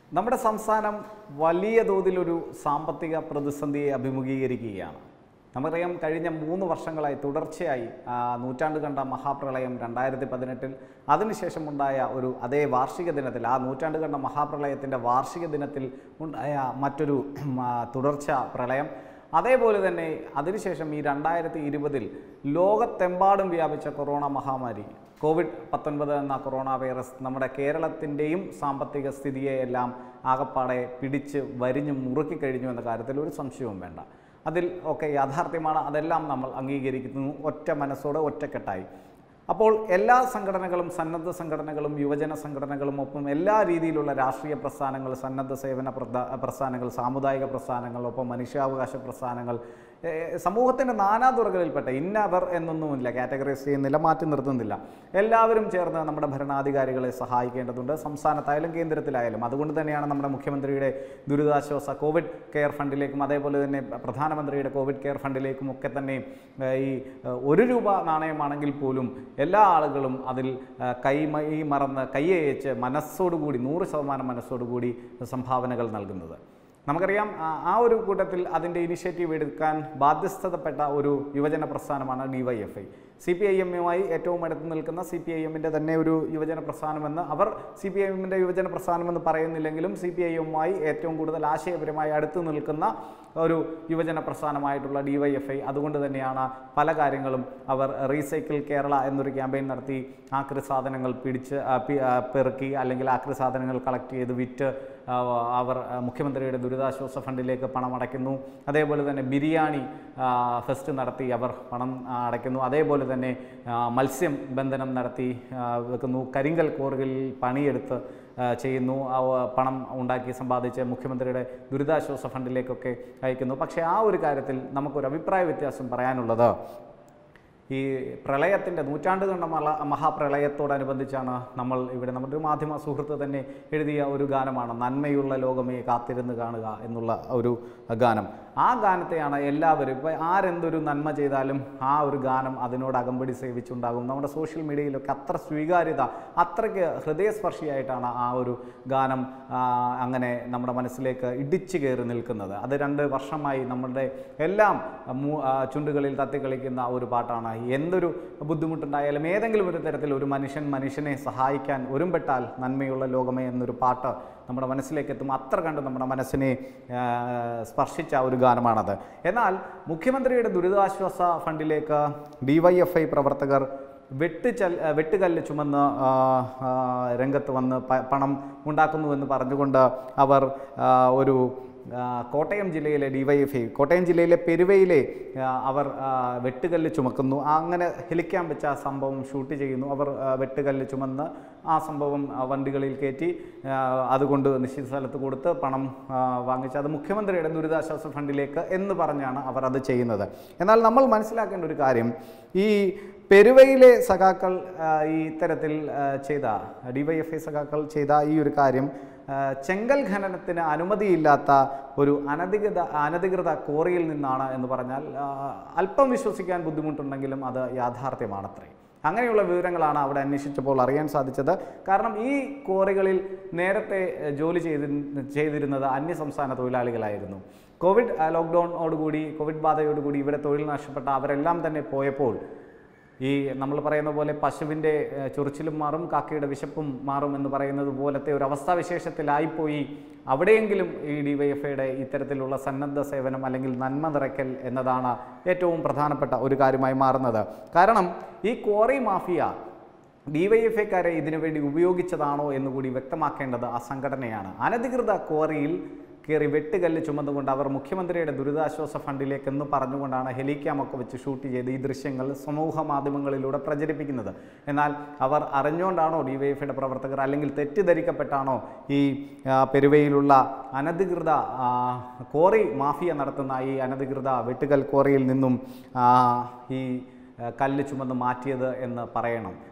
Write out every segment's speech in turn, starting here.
നമ്മുടെ സംസ്ഥാനം വലിയ തോതിലൊരു സാമ്പത്തിക പ്രതിസന്ധിയെ അഭിമുഖീകരിക്കുകയാണ് നമുക്കറിയാം കഴിഞ്ഞ മൂന്ന് വർഷങ്ങളായി തുടർച്ചയായി ആ, നൂറ്റാണ്ട് കണ്ട മഹാപ്രളയം രണ്ടായിരത്തി പതിനെട്ടിൽ അതിനുശേഷമുണ്ടായ ഒരു അതേ വാർഷിക ദിനത്തിൽ ആ നൂറ്റാണ്ട് കണ്ട മഹാപ്രളയത്തിൻ്റെ വാർഷിക ദിനത്തിൽ ഉണ്ടായ മറ്റൊരു ഉം, ആ, തുടർച്ച പ്രളയം അതേപോലെ തന്നെ അതിനുശേഷം ഈ രണ്ടായിരത്തി ഇരുപതിൽ ലോകത്തെമ്പാടും വ്യാപിച്ച കൊറോണ മഹാമാരി കോവിഡ് പത്തൊൻപത് എന്ന കൊറോണ വൈറസ് നമ്മുടെ കേരളത്തിൻ്റെയും സാമ്പത്തിക സ്ഥിതിയെ എല്ലാം ആകപ്പാടെ പിടിച്ച് വരിഞ്ഞ് മുറുക്കി കഴിഞ്ഞു എന്ന കാര്യത്തിൽ ഒരു സംശയവും വേണ്ട അതിൽ ഒക്കെ യാഥാർത്ഥ്യമാണ് അതെല്ലാം നമ്മൾ അംഗീകരിക്കുന്നു ഒറ്റ മനസ്സോടെ ഒറ്റക്കെട്ടായി അപ്പോൾ എല്ലാ സംഘടനകളും സന്നദ്ധ സംഘടനകളും യുവജന സംഘടനകളും ഒപ്പം എല്ലാ രീതിയിലുള്ള രാഷ്ട്രീയ പ്രസ്ഥാനങ്ങൾ സന്നദ്ധ സേവന പ്രദ- പ്രസ്ഥാനങ്ങൾ സാമുദായിക പ്രസ്ഥാനങ്ങൾ ഒപ്പം മനുഷ്യാവകാശ പ്രസ്ഥാനങ്ങൾ ഏഹ് സമൂഹത്തിൻ്റെ നാനാതുറകളിൽപ്പെട്ട ഇന്നവർ എന്നൊന്നുമില്ല കാറ്റഗറൈസ് ചെയ്യുന്നില്ല മാറ്റി നിർത്തുന്നില്ല എല്ലാവരും ചേർന്ന് നമ്മുടെ ഭരണാധികാരികളെ സഹായിക്കേണ്ടതുണ്ട് സംസ്ഥാനത്തായാലും കേന്ദ്രത്തിലായാലും അതുകൊണ്ട് തന്നെയാണ് നമ്മുടെ മുഖ്യമന്ത്രിയുടെ ദുരിതാശ്വാസ കോവിഡ് കെയർ ഫണ്ടിലേക്കും അതേപോലെ തന്നെ പ്രധാനമന്ത്രിയുടെ കോവിഡ് കെയർ ഫണ്ടിലേക്കും ഒക്കെ തന്നെ ഏഹ് ഈ ഏഹ് ഒരു രൂപ നാണയമാണെങ്കിൽ പോലും എല്ലാ ആളുകളും അതിൽ ഏഹ് കൈമൈ മറന്ന് കൈയയച്ച് മനസ്സോടുകൂടി നൂറ് ശതമാനം മനസ്സോടുകൂടി സംഭാവനകൾ നൽകുന്നത് നമുക്കറിയാം ആ- ആ ഒരു കൂട്ടത്തിൽ അതിൻ്റെ ഇനിഷ്യേറ്റീവ് എടുക്കാൻ ബാധ്യസ്ഥതപ്പെട്ട ഒരു യുവജന പ്രസ്ഥാനമാണ് D Y F I C P I എമ്മുമായി ഏറ്റവും അടുത്ത് നിൽക്കുന്ന സി പി ഐ എമ്മിൻ്റെ തന്നെ ഒരു യുവജന പ്രസ്ഥാനമെന്ന് അവർ സി പി ഐ എമ്മിൻ്റെ യുവജന പ്രസ്ഥാനമെന്ന് പറയുന്നില്ലെങ്കിലും സി പി ഐ എമ്മുമായി ഏറ്റവും കൂടുതൽ ആശയപരമായി അടുത്ത് നിൽക്കുന്ന ഒരു യുവജന പ്രസ്ഥാനമായിട്ടുള്ള ഡി വൈ എഫ് ഐ അതുകൊണ്ട് തന്നെയാണ് പല കാര്യങ്ങളും അവർ റീസൈക്കിൾ കേരള എന്നൊരു ക്യാമ്പയിൻ നടത്തി ആക്രി സാധനങ്ങൾ പിടിച്ച് ആ, പി- ആ, പെറുക്കി അല്ലെങ്കിൽ ആക്രി സാധനങ്ങൾ കളക്ട് ചെയ്ത് വിറ്റ് ആ, അവർ ആ, മുഖ്യമന്ത്രിയുടെ ദുരിതാശ്വാസ ഫണ്ടിലേക്ക് പണം അടയ്ക്കുന്നു അതേപോലെ തന്നെ ബിരിയാണി ആ, ഫെസ്റ്റ് നടത്തി അവർ പണം ആ, അടയ്ക്കുന്നു അതേപോലെ തന്നെ ആ, മത്സ്യം ബന്ധനം നടത്തി ആ, വെക്കുന്നു കരിങ്കൽ കോറുകളിൽ പണിയെടുത്ത് ആ, ചെയ്യുന്നു ആ, പണം ഉണ്ടാക്കി സമ്പാദിച്ച് മുഖ്യമന്ത്രിയുടെ ദുരിതാശ്വാസ ഫണ്ടിലേക്കൊക്കെ അയക്കുന്നു പക്ഷേ ആ ഒരു കാര്യത്തിൽ നമുക്കൊരു അഭിപ്രായ വ്യത്യാസം പറയാനുള്ളത് ഈ പ്രളയത്തിൻ്റെ നൂറ്റാണ്ട് കണ്ട മല മഹാപ്രളയത്തോടനുബന്ധിച്ചാണ് നമ്മൾ ഇവിടെ നമ്മുടെ ഒരു മാധ്യമ സുഹൃത്ത് തന്നെ എഴുതിയ ഒരു ഗാനമാണ് നന്മയുള്ള ലോകമേ കാത്തിരുന്ന് കാണുക എന്നുള്ള ഒരു ഗാനം ആ ഗാനത്തെയാണ് എല്ലാവരും ഇപ്പോൾ ആരെന്തൊരു നന്മ ചെയ്താലും ആ ഒരു ഗാനം അതിനോട് അകമ്പടി സേവിച്ചുണ്ടാകും നമ്മുടെ സോഷ്യൽ മീഡിയയിലൊക്കെ അത്ര സ്വീകാര്യത അത്രയ്ക്ക് ഹൃദയസ്പർശിയായിട്ടാണ് ആ ഒരു ഗാനം ആ, അങ്ങനെ നമ്മുടെ മനസ്സിലേക്ക് ഇടിച്ചു കയറി നിൽക്കുന്നത് അത് രണ്ട് വർഷമായി നമ്മളുടെ എല്ലാം മൂ- ആ, ചുണ്ടുകളിൽ തത്തിക്കളിക്കുന്ന ഒരു പാട്ടാണ് എന്തൊരു ബുദ്ധിമുട്ടുണ്ടായാലും ഏതെങ്കിലും ഒരു തരത്തിൽ ഒരു മനുഷ്യൻ മനുഷ്യനെ സഹായിക്കാൻ ഒരുമ്പെട്ടാൽ നന്മയുള്ള ലോകമേ എന്നൊരു പാട്ട് നമ്മുടെ മനസ്സിലേക്ക് എത്തും അത്ര കണ്ട് നമ്മുടെ മനസ്സിനെ ആ, സ്പർശിച്ച ഒരു ഗാനമാണത് എന്നാൽ മുഖ്യമന്ത്രിയുടെ ദുരിതാശ്വാസ ഫണ്ടിലേക്ക് ഡി വൈ എഫ് ഐ പ്രവർത്തകർ വെട്ടുചൽ വെട്ടുകല്ല് ചുമന്ന് ആ, ആ, രംഗത്ത് വന്ന് പ- പണം ഉണ്ടാക്കുന്നുവെന്ന് പറഞ്ഞുകൊണ്ട് അവർ ആ, ഒരു ആ, കോട്ടയം ജില്ലയിലെ ഡിവൈഎഫ്ഐ കോട്ടയം ജില്ലയിലെ പെരുവയിലെ ആ, അവർ ആ, വെട്ടുകല്ല് ചുമക്കുന്നു ആ, അങ്ങനെ ഹെലിക്കാൻ വെച്ച ആ സംഭവം ഷൂട്ട് ചെയ്യുന്നു അവർ ആ, വെട്ടുകല്ല് ചുമന്ന് ആ സംഭവം ആ, വണ്ടികളിൽ കയറ്റി ആ, അതുകൊണ്ട് നിശ്ചിത സ്ഥലത്ത് കൊടുത്ത് പണം ആ, വാങ്ങിച്ച് അത് മുഖ്യമന്ത്രിയുടെ ദുരിതാശ്വാസ ഫണ്ടിലേക്ക് എന്ന് പറഞ്ഞാണ് അവർ അത് ചെയ്യുന്നത് എന്നാൽ നമ്മൾ മനസ്സിലാക്കേണ്ട ഒരു കാര്യം ഈ പെരുവയിലെ സഖാക്കൾ ആ, ഈ ഇത്തരത്തിൽ ആ, ചെയ്ത ഡിവൈഎഫ്ഐ സഖാക്കൾ ചെയ്ത ഈ ഒരു കാര്യം ആ, ചെങ്കൽ ഖനനത്തിന് അനുമതിയില്ലാത്ത ഒരു അനധികൃത അനധികൃത കോറിയിൽ നിന്നാണ് എന്ന് പറഞ്ഞാൽ ആ, അല്പം വിശ്വസിക്കാൻ ബുദ്ധിമുട്ടുണ്ടെങ്കിലും അത് യാഥാർത്ഥ്യമാണത്രേ അങ്ങനെയുള്ള വിവരങ്ങളാണ് അവിടെ അന്വേഷിച്ചപ്പോൾ അറിയാൻ സാധിച്ചത് കാരണം ഈ കോറികളിൽ നേരത്തെ ഏഹ്, ജോലി ചെയ്തി ചെയ്തിരുന്നത് അന്യസംസ്ഥാന തൊഴിലാളികളായിരുന്നു കോവിഡ് ആ, ലോക്ക്ഡൗണോടുകൂടി കോവിഡ് ബാധയോടുകൂടി ഇവിടെ തൊഴിൽ നഷ്ടപ്പെട്ട അവരെല്ലാം തന്നെ പോയപ്പോൾ ഈ നമ്മൾ പറയുന്ന പോലെ പശുവിൻ്റെ ഏഹ്, ചൊറിച്ചിലും മാറും കാക്കയുടെ വിശപ്പും മാറും എന്ന് പറയുന്നത് പോലത്തെ ഒരു അവസ്ഥാവിശേഷത്തിലായിപ്പോയി അവിടെയെങ്കിലും ഈ ഡി വൈ എഫ് ഐയുടെ ഇത്തരത്തിലുള്ള സന്നദ്ധ സേവനം അല്ലെങ്കിൽ നന്മ നിറയ്ക്കൽ എന്നതാണ് ഏറ്റവും പ്രധാനപ്പെട്ട ഒരു കാര്യമായി മാറുന്നത് കാരണം ഈ quarry mafia D Y F ഐക്കാരെ ഇതിനുവേണ്ടി ഉപയോഗിച്ചതാണോ എന്നുകൂടി വ്യക്തമാക്കേണ്ടത് ആ സംഘടനയാണ് അനധികൃത ക്വാറിയിൽ കയറി വെട്ടുകല്ല് ചുമന്നുകൊണ്ട് അവർ മുഖ്യമന്ത്രിയുടെ ദുരിതാശ്വാസ ഫണ്ടിലേക്ക് എന്ന് പറഞ്ഞുകൊണ്ടാണ് ഹെലിക്യാമൊക്കെ വെച്ച് ഷൂട്ട് ചെയ്ത് ഈ ദൃശ്യങ്ങൾ സമൂഹ മാധ്യമങ്ങളിലൂടെ പ്രചരിപ്പിക്കുന്നത് എന്നാൽ അവർ അറിഞ്ഞുകൊണ്ടാണോ ഡി വൈ എഫിയുടെ പ്രവർത്തകർ അല്ലെങ്കിൽ തെറ്റിദ്ധരിക്കപ്പെട്ടാണോ ഈ ആ, പെരുവയിലുള്ള അനധികൃത ആ, കോറി മാഫിയ നടത്തുന്ന ഈ അനധികൃത വെട്ടുകൽ കോറിയിൽ നിന്നും ആ, ഈ ആ, കല്ല് ചുമന്ന് മാറ്റിയത് എന്ന് പറയണം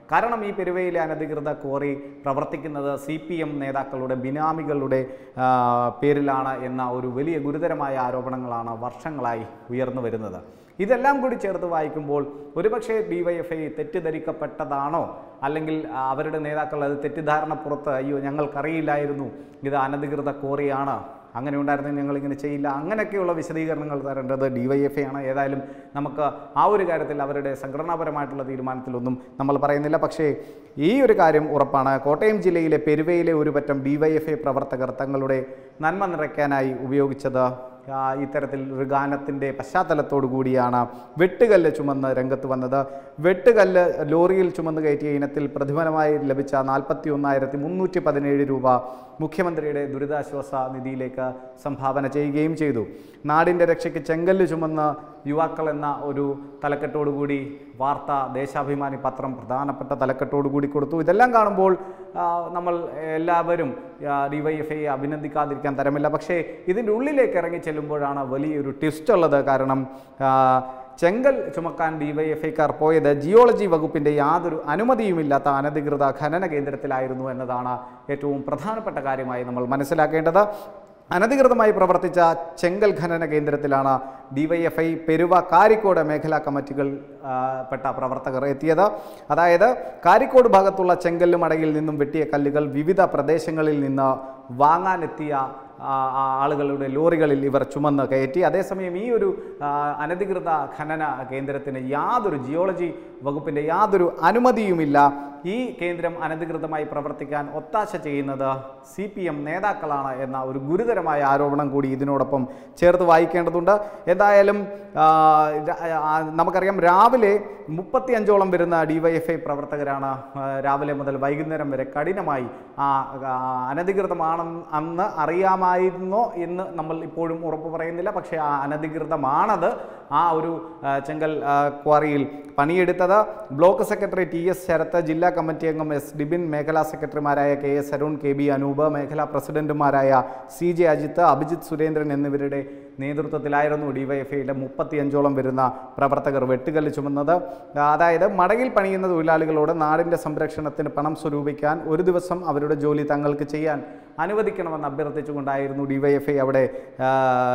കാരണം ഈ പെരുവയിലെ അനധികൃത ക്വാറി പ്രവർത്തിക്കുന്നത് സി പി എം നേതാക്കളുടെ ബിനാമികളുടെ ആ, പേരിലാണ് എന്ന ഒരു വലിയ ഗുരുതരമായ ആരോപണങ്ങളാണ് വർഷങ്ങളായി ഉയർന്നു വരുന്നത് ഇതെല്ലാം കൂടി ചേർത്ത് വായിക്കുമ്പോൾ ഒരുപക്ഷെ ഡിവൈഎഫ്ഐ തെറ്റിദ്ധരിക്കപ്പെട്ടതാണോ അല്ലെങ്കിൽ ആ, അവരുടെ നേതാക്കൾ അത് തെറ്റിദ്ധാരണ പുറത്ത് അയ്യോ ഞങ്ങൾക്കറിയില്ലായിരുന്നു ഇത് അനധികൃത കോറിയാണ് അങ്ങനെ ഉണ്ടായിരുന്നെങ്കിൽ ഞങ്ങൾ ഇങ്ങനെ ചെയ്യില്ല അങ്ങനെയൊക്കെയുള്ള വിശദീകരണങ്ങൾ തരേണ്ടത് ഡിവൈഎഫ്ഐ ആണ് ഏതായാലും നമുക്ക് ആ ഒരു കാര്യത്തിൽ അവരുടെ സംഘടനാപരമായിട്ടുള്ള തീരുമാനത്തിലൊന്നും നമ്മൾ പറയുന്നില്ല പക്ഷേ ഈ ഒരു കാര്യം ഉറപ്പാണ് കോട്ടയം ജില്ലയിലെ പെരുവയിലെ ഒരു പറ്റം ഡിവൈഎഫ്ഐ പ്രവർത്തകർ തങ്ങളുടെ നന്മ നിറയ്ക്കാനായി ഉപയോഗിച്ചത് ആ, ഇത്തരത്തിൽ ഒരു ഗാനത്തിൻ്റെ പശ്ചാത്തലത്തോടു കൂടിയാണ് വെട്ടുകല്ല് ചുമന്ന് രംഗത്ത് വന്നത് വെട്ടുകല്ല് ലോറിയിൽ ചുമന്ന് കയറ്റിയ ഇനത്തിൽ പ്രതിഫലമായി ലഭിച്ച നാൽപ്പത്തി ഒന്നായിരത്തി മുന്നൂറ്റി പതിനേഴ് രൂപ മുഖ്യമന്ത്രിയുടെ ദുരിതാശ്വാസ നിധിയിലേക്ക് സംഭാവന ചെയ്യുകയും ചെയ്തു നാടിൻ്റെ രക്ഷയ്ക്ക് ചെങ്കല്ല് ചുമന്ന് യുവാക്കൾ എന്ന ഒരു തലക്കെട്ടോടുകൂടി വാർത്ത ദേശാഭിമാനി പത്രം പ്രധാനപ്പെട്ട തലക്കെട്ടോടുകൂടി കൊടുത്തു ഇതെല്ലാം കാണുമ്പോൾ ആ, നമ്മൾ എല്ലാവരും ഡിവൈഎഫ്ഐ അഭിനന്ദിക്കാതിരിക്കാൻ തരമില്ല പക്ഷേ ഇതിൻ്റെ ഉള്ളിലേക്ക് ഇറങ്ങി ചെല്ലുമ്പോഴാണ് വലിയൊരു ട്വിസ്റ്റ് ഉള്ളത് കാരണം ആ, ചെങ്കൽ ചുമക്കാൻ ഡിവൈഎഫ്ഐക്കാർ പോയത് ജിയോളജി വകുപ്പിൻ്റെ യാതൊരു അനുമതിയുമില്ലാത്ത അനധികൃത ഖനന കേന്ദ്രത്തിലായിരുന്നു എന്നതാണ് ഏറ്റവും പ്രധാനപ്പെട്ട കാര്യമായി നമ്മൾ മനസ്സിലാക്കേണ്ടത് അനധികൃതമായി പ്രവർത്തിച്ച ചെങ്കൽ ഖനന കേന്ദ്രത്തിലാണ് ഡിവൈഎഫ്ഐ പെരുവ കാരിക്കോട് മേഖലാ കമ്മിറ്റികൾ ആ, പെട്ട പ്രവർത്തകർ എത്തിയത് അതായത് കാരിക്കോട് ഭാഗത്തുള്ള ചെങ്കല്ല് മടയിൽ നിന്നും വെട്ടിയ കല്ലുകൾ വിവിധ പ്രദേശങ്ങളിൽ നിന്ന് വാങ്ങാനെത്തിയ ആ, ആ ആളുകളുടെ ലോറികളിൽ ഇവർ ചുമന്ന് കയറ്റി അതേസമയം ഈ ഒരു ആ, അനധികൃത ഖനന കേന്ദ്രത്തിന് യാതൊരു ജിയോളജി വകുപ്പിൻ്റെ യാതൊരു അനുമതിയുമില്ല ഈ കേന്ദ്രം അനധികൃതമായി പ്രവർത്തിക്കാൻ ഒത്താശ ചെയ്യുന്നത് സി പി എം നേതാക്കളാണ് എന്ന ഒരു ഗുരുതരമായ ആരോപണം കൂടി ഇതിനോടൊപ്പം ചേർത്ത് വായിക്കേണ്ടതുണ്ട് എന്തായാലും ആ, ര- ആ, നമുക്കറിയാം രാവിലെ മുപ്പത്തി അഞ്ചോളം വരുന്ന ഡിവൈഎഫ്ഐ പ്രവർത്തകരാണ് ആ, രാവിലെ മുതൽ വൈകുന്നേരം വരെ കഠിനമായി ആ ആ, അനധികൃതമാണെന്ന് അന്ന് അറിയാമായിരുന്നോ എന്ന് നമ്മൾ ഇപ്പോഴും ഉറപ്പ് പറയുന്നില്ല പക്ഷേ ആ അനധികൃതമാണത് ആ ഒരു ആ, ചെങ്കൽ ആ, ക്വാറിയിൽ പണിയെടുത്തത് block secretary T S Sarath ജില്ലാ കമ്മിറ്റി അംഗം എസ് ഡിബിൻ മേഖലാ സെക്രട്ടറിമാരായ K S Arun K B Anoop മേഖലാ പ്രസിഡന്റുമാരായ സി ജെ അജിത്ത് അഭിജിത്ത് സുരേന്ദ്രൻ എന്നിവരുടെ നേതൃത്വത്തിലായിരുന്നു ഡിവൈഎഫ്ഐയുടെ മുപ്പത്തിയഞ്ചോളം വരുന്ന പ്രവർത്തകർ വെട്ടുകല്ല് ചുമന്നത് അതായത് മടകിൽ പണിയുന്ന തൊഴിലാളികളോട് നാടിൻ്റെ സംരക്ഷണത്തിന് പണം സ്വരൂപിക്കാൻ ഒരു ദിവസം അവരുടെ ജോലി തങ്ങൾക്ക് ചെയ്യാൻ അനുവദിക്കണമെന്ന് അഭ്യർത്ഥിച്ചുകൊണ്ടായിരുന്നു ഡിവൈഎഫ്ഐ അവിടെ ആ,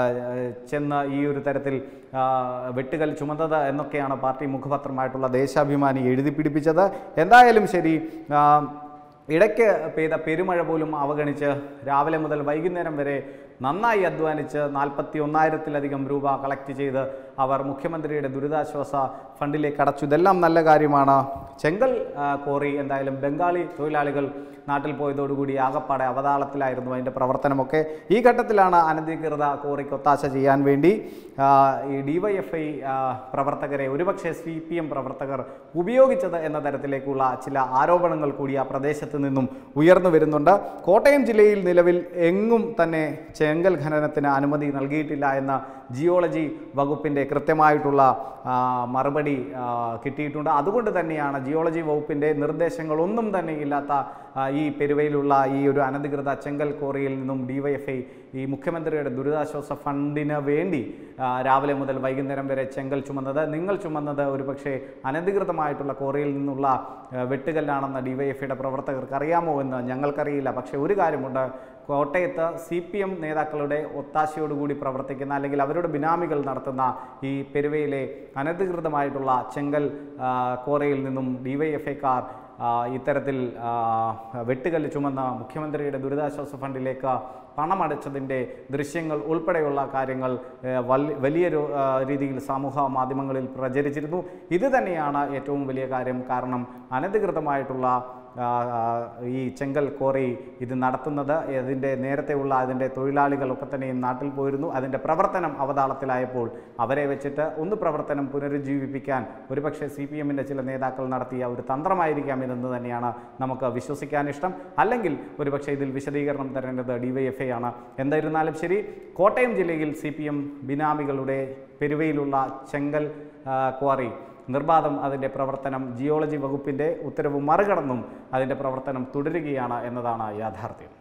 ചെന്ന് ഈ ഒരു തരത്തിൽ ആ, വെട്ടുകല്ല് ചുമന്നത് എന്നൊക്കെയാണ് പാർട്ടി മുഖപത്രമായിട്ടുള്ള ദേശാഭിമാനി എഴുതി പിടിപ്പിച്ചത് എന്തായാലും ശരി ആ, ഇടയ്ക്ക് പെയ്ത പെരുമഴ പോലും അവഗണിച്ച് രാവിലെ മുതൽ വൈകുന്നേരം വരെ നന്നായി അധ്വാനിച്ച് നാൽപ്പത്തി ഒന്നായിരത്തിലധികം രൂപ കളക്ട് ചെയ്ത് അവർ മുഖ്യമന്ത്രിയുടെ ദുരിതാശ്വാസ ഫണ്ടിലേക്ക് അടച്ചു ഇതെല്ലാം നല്ല കാര്യമാണ് ചെങ്കൽ ആ, കോറി എന്തായാലും ബംഗാളി തൊഴിലാളികൾ നാട്ടിൽ പോയതോടുകൂടി ആകപ്പാടെ അവതാളത്തിലായിരുന്നു അതിൻ്റെ പ്രവർത്തനമൊക്കെ ഈ ഘട്ടത്തിലാണ് അനധികൃത കോറിക്ക് ഒത്താശ ചെയ്യാൻ വേണ്ടി ആ, ഈ ഡിവൈഎഫ്ഐ പ്രവർത്തകരെ ഒരുപക്ഷെ സി പി എം പ്രവർത്തകർ ഉപയോഗിച്ചത് എന്ന തരത്തിലേക്കുള്ള ചില ആരോപണങ്ങൾ കൂടി ആ പ്രദേശത്ത് നിന്നും ഉയർന്നു വരുന്നുണ്ട് കോട്ടയം ജില്ലയിൽ നിലവിൽ എങ്ങും തന്നെ ചെങ്കൽ ഖനനത്തിന് അനുമതി നൽകിയിട്ടില്ല എന്ന ജിയോളജി വകുപ്പിൻ്റെ കൃത്യമായിട്ടുള്ള ആ, മറുപടി ആ, കിട്ടിയിട്ടുണ്ട് അതുകൊണ്ട് തന്നെയാണ് ജിയോളജി വകുപ്പിൻ്റെ നിർദ്ദേശങ്ങളൊന്നും തന്നെ ഇല്ലാത്ത ആ, ഈ പെരുവയിലുള്ള ഈ ഒരു അനധികൃത ചെങ്കൽ കോറിയിൽ നിന്നും ഡിവൈഎഫ്ഐ ഈ മുഖ്യമന്ത്രിയുടെ ദുരിതാശ്വാസ ഫണ്ടിന് വേണ്ടി ആ, രാവിലെ മുതൽ വൈകുന്നേരം വരെ ചെങ്കൽ ചുമന്നത് നിങ്ങൾ ചുമന്നത് ഒരുപക്ഷെ അനധികൃതമായിട്ടുള്ള കോറിയിൽ നിന്നുള്ള ആ, വെട്ടുകല്ലാണെന്ന് ഡിവൈഎഫ്ഐയുടെ പ്രവർത്തകർക്ക് അറിയാമോ എന്ന് ഞങ്ങൾക്കറിയില്ല പക്ഷേ ഒരു കാര്യമുണ്ട് കോട്ടയത്ത് സി പി എം നേതാക്കളുടെ ഒത്താശയോടുകൂടി പ്രവർത്തിക്കുന്ന അല്ലെങ്കിൽ അവരുടെ ബിനാമികൾ നടത്തുന്ന ഈ പെരുവയിലെ അനധികൃതമായിട്ടുള്ള ചെങ്കൽ ആ, കോറയിൽ നിന്നും ഡിവൈഎഫ്ഐക്കാർ ഇത്തരത്തിൽ ആ, വെട്ടുകല്ല് ചുമന്ന മുഖ്യമന്ത്രിയുടെ ദുരിതാശ്വാസ ഫണ്ടിലേക്ക് പണമടച്ചതിൻ്റെ ദൃശ്യങ്ങൾ ഉൾപ്പെടെയുള്ള കാര്യങ്ങൾ ഏ, വൽ- വലിയൊരു ആ, രീതിയിൽ സമൂഹ മാധ്യമങ്ങളിൽ പ്രചരിച്ചിരുന്നു ഇത് തന്നെയാണ് ഏറ്റവും വലിയ കാര്യം കാരണം അനധികൃതമായിട്ടുള്ള ആ, ആ, ഈ ചെങ്കൽ കോറി ഇത് നടത്തുന്നത് അതിൻ്റെ നേരത്തെയുള്ള അതിൻ്റെ തൊഴിലാളികളൊക്കെ തന്നെയും നാട്ടിൽ പോയിരുന്നു അതിൻ്റെ പ്രവർത്തനം അവതാളത്തിലായപ്പോൾ അവരെ വെച്ചിട്ട് ഒന്ന് പ്രവർത്തനം പുനരുജ്ജീവിപ്പിക്കാൻ ഒരുപക്ഷെ സി പി എമ്മിൻ്റെ ചില നേതാക്കൾ നടത്തിയ ഒരു തന്ത്രമായിരിക്കാം ഇതെന്ന് തന്നെയാണ് നമുക്ക് വിശ്വസിക്കാൻ ഇഷ്ടം അല്ലെങ്കിൽ ഒരുപക്ഷെ ഇതിൽ വിശദീകരണം തരേണ്ടത് ഡിവൈഎഫ്ഐ ആണ് എന്തായിരുന്നാലും ശരി കോട്ടയം ജില്ലയിൽ സി പി എം ബിനാമികളുടെ പെരുവയിലുള്ള ചെങ്കൽ ആ, ക്വാറി നിർബാധം അതിൻ്റെ പ്രവർത്തനം ജിയോളജി വകുപ്പിൻ്റെ ഉത്തരവ് മറികടന്നും അതിൻ്റെ പ്രവർത്തനം തുടരുകയാണ് എന്നതാണ് യാഥാർത്ഥ്യം